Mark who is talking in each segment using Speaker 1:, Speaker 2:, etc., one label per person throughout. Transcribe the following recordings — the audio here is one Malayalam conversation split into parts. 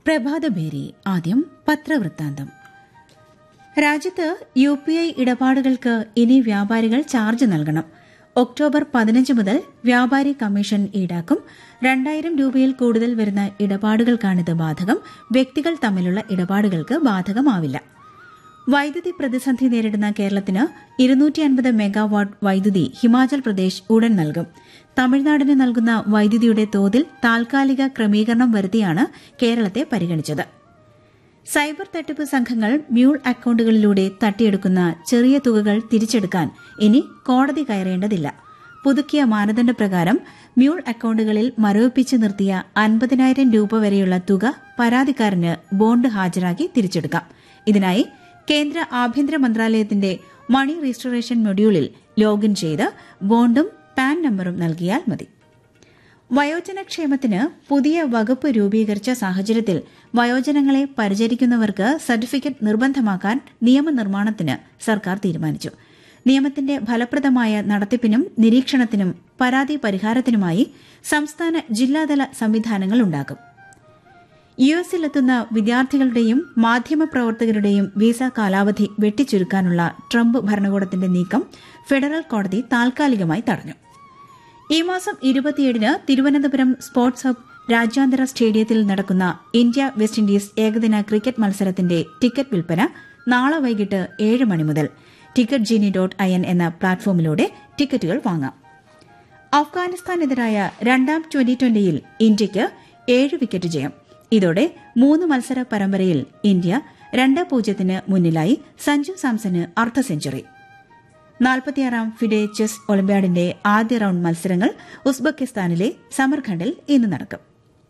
Speaker 1: പ്രഭാതഭേരി ആദ്യം പത്രവൃത്താന്തം രാജ്യത്ത് യു പി ഐ ഇടപാടുകൾക്ക് ഇനി വ്യാപാരികൾ ചാർജ് നൽകണം ഒക്ടോബർ പതിനഞ്ച് മുതൽ വ്യാപാരി കമ്മീഷൻ ഈടാക്കും രണ്ടായിരം രൂപയിൽ കൂടുതൽ വരുന്ന ഇടപാടുകൾക്കാണിത് ബാധകം വ്യക്തികൾ തമ്മിലുള്ള ഇടപാടുകൾക്ക് ബാധകമാവില്ല വൈദ്യുതി പ്രതിസന്ധി നേരിടുന്ന കേരളത്തിന് ഇരുന്നൂറ്റി അൻപത് മെഗാവാട്ട് വൈദ്യുതി ഹിമാചൽ പ്രദേശ് ഉടൻ നൽകും തമിഴ്നാടിന് നൽകുന്ന വൈദ്യുതിയുടെ തോതിൽ താൽക്കാലിക ക്രമീകരണം വരുത്തിയാണ് കേരളത്തെ പരിഗണിച്ചത് സൈബർ തട്ടിപ്പ് സംഘങ്ങൾ മ്യൂൾ അക്കൌണ്ടുകളിലൂടെ തട്ടിയെടുക്കുന്ന ചെറിയ തുകകൾ തിരിച്ചെടുക്കാൻ ഇനി കോടതി കയറേണ്ടതില്ല പുതുക്കിയ മാനദണ്ഡപ്രകാരം മ്യൂൾ അക്കൌണ്ടുകളിൽ മരവിപ്പിച്ച് നിർത്തിയ അൻപതിനായിരം രൂപ വരെയുള്ള തുക പരാതിക്കാരന് ബോണ്ട് ഹാജരാക്കി തിരിച്ചെടുക്കാം ഇതിനായി കേന്ദ്ര ആഭ്യന്തര മന്ത്രാലയത്തിന്റെ മണി രജിസ്ട്രേഷൻ മൊഡ്യൂളിൽ ലോഗിൻ ചെയ്ത് ബോണ്ടും പാൻ നമ്പറും നൽകിയാൽ മതി വയോജനക്ഷേമത്തിന് പുതിയ വകുപ്പ് രൂപീകരിച്ച സാഹചര്യത്തിൽ വയോജനങ്ങളെ പരിചരിക്കുന്നവർക്ക് സർട്ടിഫിക്കറ്റ് നിർബന്ധമാക്കാൻ നിയമനിർമ്മാണത്തിന് സർക്കാർ തീരുമാനിച്ചു നിയമത്തിന്റെ ഫലപ്രദമായ നടത്തിപ്പിനും നിരീക്ഷണത്തിനും പരാതി പരിഹാരത്തിനുമായി സംസ്ഥാന ജില്ലാതല സംവിധാനങ്ങൾ ഉണ്ടാകും യു എസിലെത്തുന്ന വിദ്യാർത്ഥികളുടെയും മാധ്യമപ്രവർത്തകരുടെയും വിസ കാലാവധി വെട്ടിച്ചുരുക്കാനുള്ള ട്രംപ് ഭരണകൂടത്തിന്റെ നീക്കം ഫെഡറൽ കോടതി താൽക്കാലികമായി തടഞ്ഞു ഈ മാസം ഇരുപത്തിയേഴിന് തിരുവനന്തപുരം സ്പോർട്സ് ഹബ് രാജ്യാന്തര സ്റ്റേഡിയത്തിൽ നടക്കുന്ന ഇന്ത്യ വെസ്റ്റ് ഇൻഡീസ് ഏകദിന ക്രിക്കറ്റ് മത്സരത്തിന്റെ ടിക്കറ്റ് വിൽപ്പന നാളെ വൈകിട്ട് ഏഴ് മണി മുതൽ ticket genie dot I N എന്ന പ്ലാറ്റ്ഫോമിലൂടെ ടിക്കറ്റുകൾ വാങ്ങാം അഫ്ഗാനിസ്ഥാനെതിരായ രണ്ടാം ട്വന്റി ട്വന്റിയിൽ ഇന്ത്യയ്ക്ക് ഏഴ് വിക്കറ്റ് ജയം ഇതോടെ മൂന്ന് മത്സര പരമ്പരയിൽ ഇന്ത്യ രണ്ട് പൂജ്യത്തിന് മുന്നിലായി സഞ്ജു സാംസന് അർദ്ധ സെഞ്ചുറി നാൽപ്പത്തിയാറാം ഫിഡെ ചെസ് ഒളിമ്പ്യാഡിന്റെ ആദ്യ റൌണ്ട് മത്സരങ്ങൾ ഉസ്ബെക്കിസ്ഥാനിലെ സമർഖണ്ഡിൽ ഇന്ന് നടക്കും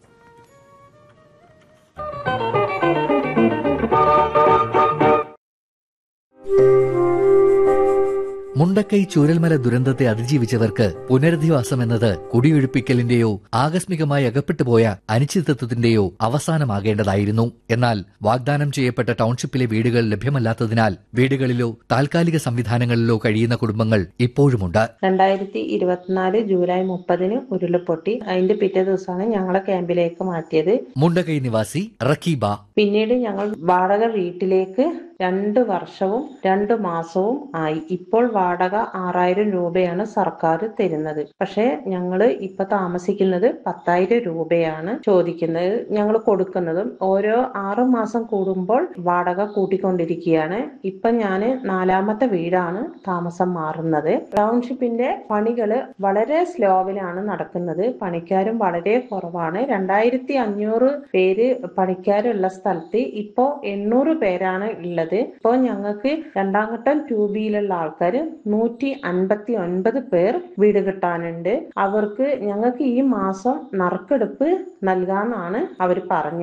Speaker 2: മുണ്ടക്കൈ ചൂരൽമല ദുരന്തത്തെ അതിജീവിച്ചവർക്ക് പുനരധിവാസം എന്നത് കുടിയൊഴിപ്പിക്കലിന്റെയോ ആകസ്മികമായി അകപ്പെട്ടുപോയ അനിശ്ചിതത്വത്തിന്റെയോ അവസാനമാകേണ്ടതായിരുന്നു എന്നാൽ വാഗ്ദാനം ചെയ്യപ്പെട്ട ടൌൺഷിപ്പിലെ വീടുകൾ ലഭ്യമല്ലാത്തതിനാൽ വീടുകളിലോ താൽക്കാലിക സംവിധാനങ്ങളിലോ കഴിയുന്ന കുടുംബങ്ങൾ ഇപ്പോഴുമുണ്ട്
Speaker 3: രണ്ടായിരത്തി ഇരുപത്തിനാല് ജൂലൈ മുപ്പതിന് ഉരുൾപൊട്ടി അതിന്റെ പിറ്റേ ദിവസമാണ് ഞങ്ങളെ ക്യാമ്പിലേക്ക് മാറ്റിയത്
Speaker 2: മുണ്ടക്കൈ നിവാസി റക്കീബ
Speaker 3: പിന്നീട് ഞങ്ങൾ വാടക വീട്ടിലേക്ക് രണ്ട് വർഷവും രണ്ട് മാസവും ആയി ഇപ്പോൾ വാടക ആറായിരം രൂപയാണ് സർക്കാർ തരുന്നത് പക്ഷെ ഞങ്ങൾ ഇപ്പൊ താമസിക്കുന്നത് പത്തായിരം രൂപയാണ് ചോദിക്കുന്നത് ഞങ്ങൾ കൊടുക്കുന്നതും ഓരോ ആറു മാസം കൂടുമ്പോൾ വാടക കൂട്ടിക്കൊണ്ടിരിക്കുകയാണ് ഇപ്പൊ ഞാൻ നാലാമത്തെ വീടാണ് താമസം മാറുന്നത് ടൗൺഷിപ്പിന്റെ പണികള് വളരെ സ്ലോവിലാണ് നടക്കുന്നത് പണിക്കാരും വളരെ കുറവാണ് രണ്ടായിരത്തി അഞ്ഞൂറ് പേര് പണിക്കാരുള്ള സ്ഥലത്ത് ഇപ്പോ എണ്ണൂറ് പേരാണ് ഉള്ളത് ഇപ്പോൾ ഞങ്ങൾക്ക് രണ്ടാം ഘട്ടം ടു ബിയിലുള്ള ആൾക്കാർ നൂറ്റി അൻപത്തി ഒൻപത് പേർ വീട് കിട്ടാനുണ്ട് അവർക്ക് ഞങ്ങൾക്ക് ഈ മാസം നറുക്കെടുപ്പ് നൽകാമെന്നാണ് അവർ പറഞ്ഞത്